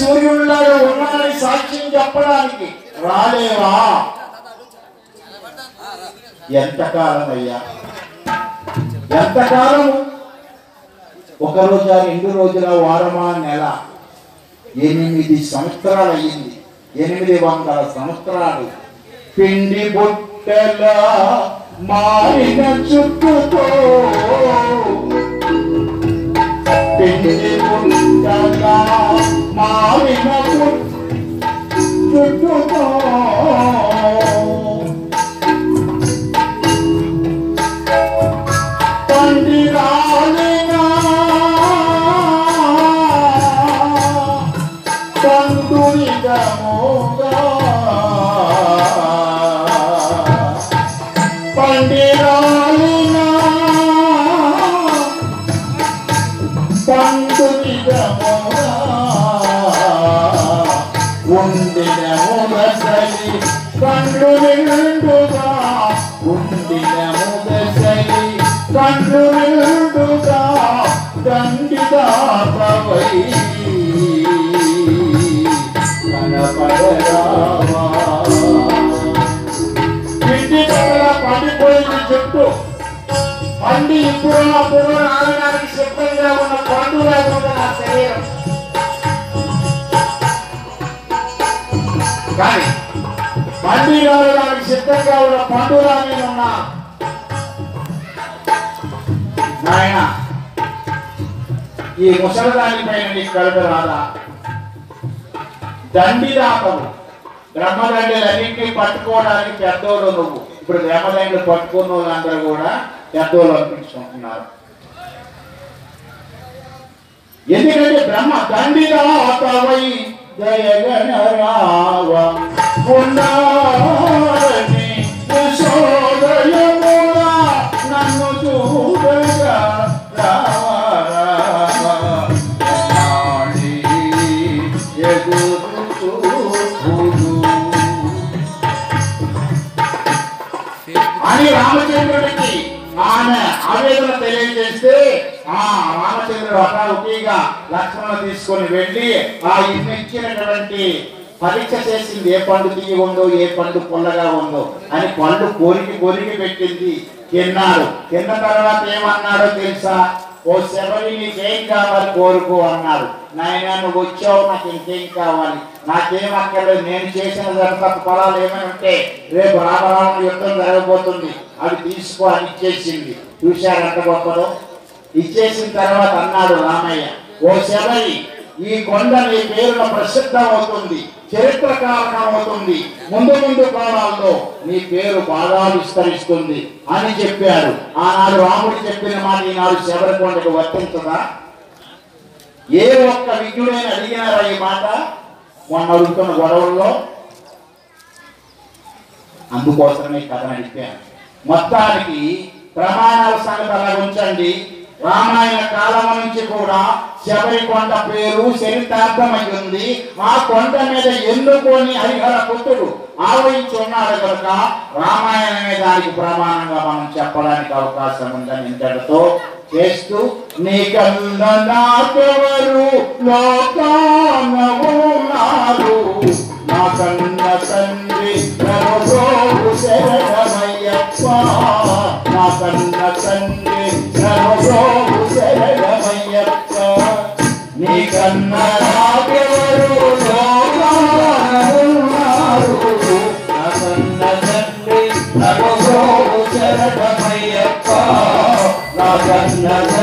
సూర్యుడిలాగా ఉన్నానని సాక్ష్యం చెప్పడానికి రాలేవా ఎంతకాలం అయ్యా ఎంతకాలం ఒక రోజా రెండు రోజుల వారమా నెల ఎనిమిది సంవత్సరాలు అయ్యింది ఎనిమిది వందల సంవత్సరాలు పిండి బుట్టల మారిన చుట్టుతో పిండి బుట్టల మారిన చుట్టుతో తండ్రి రాలినా పండుగముగా పండిరాలినా పండుగముగా ఉండిన ముదసలి కండు నిండుగా ఉండిన ముదసలి కండు నిండుగా దండిదాపవై కనపడరావా ఇంటి దగ్గర పండిపోయింది చెట్టు పండి ఇప్పుడు నా పువ్వు ఆడడానికి సిద్ధంగా ఉన్న పండు లేకుండా నా శరీరం కానీ పండి రావడానికి సిద్ధంగా ఉన్న పండుగ నేను ఉన్నా నాయన ఈ ముసలదాని పైన నీకు కలుపు రాదా దండి దాపము బ్రహ్మదండలన్నింటినీ పట్టుకోవడానికి పెద్దోళ్ళు నువ్వు ఇప్పుడు బ్రహ్మదండలు పట్టుకున్న వాళ్ళందరూ కూడా పెద్దోళ్ళు అనిపించుకుంటున్నారు ఎందుకంటే బ్రహ్మ దండిదాతవై జయగణరావ ఉన్నారని యశోదయమున నన్ను చూడగా రావ రావ నాడి ఎదురు చూపుడు. అని రామచంద్రుడికి ఆమె ఆవేదన తెలియజేస్తే ఆ రామచంద్రుడు హఠావుటిగా లక్ష్మణ తీసుకొని వెళ్ళి ఆ ఇన్ని ఇచ్చినటువంటి పరీక్ష చేసింది ఏ పండు తీగి ఉందో ఏ పండు పుల్లగా ఉందో అని పండు కోరికి కోరికి పెట్టింది తిన్నారు తిన్న తర్వాత ఏమన్నాడో తెలుసా ఓ శబరి నీకేం కావాలి కోరుకో అన్నారు నాయన నువ్వు వచ్చావు నాకు ఇంకేం కావాలి నాకేం అక్కర్లేదు నేను చేసిన ధర్మకు ఫలాలు ఏమైనా ఉంటే రేపు రామరావణ యుద్ధం జరగబోతుంది అవి తీసుకో అని ఇచ్చేసింది చూశారు ఎంత గొప్పదో ఇచ్చేసిన తర్వాత అన్నాడు రామయ్య ఓ శబరి ఈ కొండ నీ పేరున ప్రసిద్ధం అవుతుంది చరిత్ర కారణం అవుతుంది ముందు ముందు కాలాల్లో నీ పేరు బాగా విస్తరిస్తుంది అని చెప్పారు ఆనాడు రాముడు చెప్పిన మాట ఈనాడు శబరికొండకు వర్తించదా ఏ ఒక్క విజ్ఞుడైన అడిగినారా ఈ మాట మొన్న అడుగుతున్న గొడవల్లో అందుకోసమే కథ నడిపాను మొత్తానికి ప్రమాణాల సంగతి అలా ఉంచండి రామాయణ కాలం నుంచి కూడా శబరి కొండ పేరు చరితార్థమై ఉంది ఆ కొండ మీద ఎన్నుకొని హరిహర పుత్రుడు ఆవహించి ఉన్నాడు కనుక రామాయణమే దానికి ప్రమాణంగా మనం చెప్పడానికి అవకాశం ఉందని ఇంతటితో చేస్తూ నీకన్నా నాకెవరు లోకాన ఉన్నారు నా కన్న తండ్రి ప్రభు శరణమయ్యప్ప నా కన్న తండ్రి ప్రభు శరణమయ్యప్ప నీ కన్న నాకెవరు లోకాన ఉన్నారు నా కన్న తండ్రి ప్రభు శరణమయ్యప్ప నా కన్న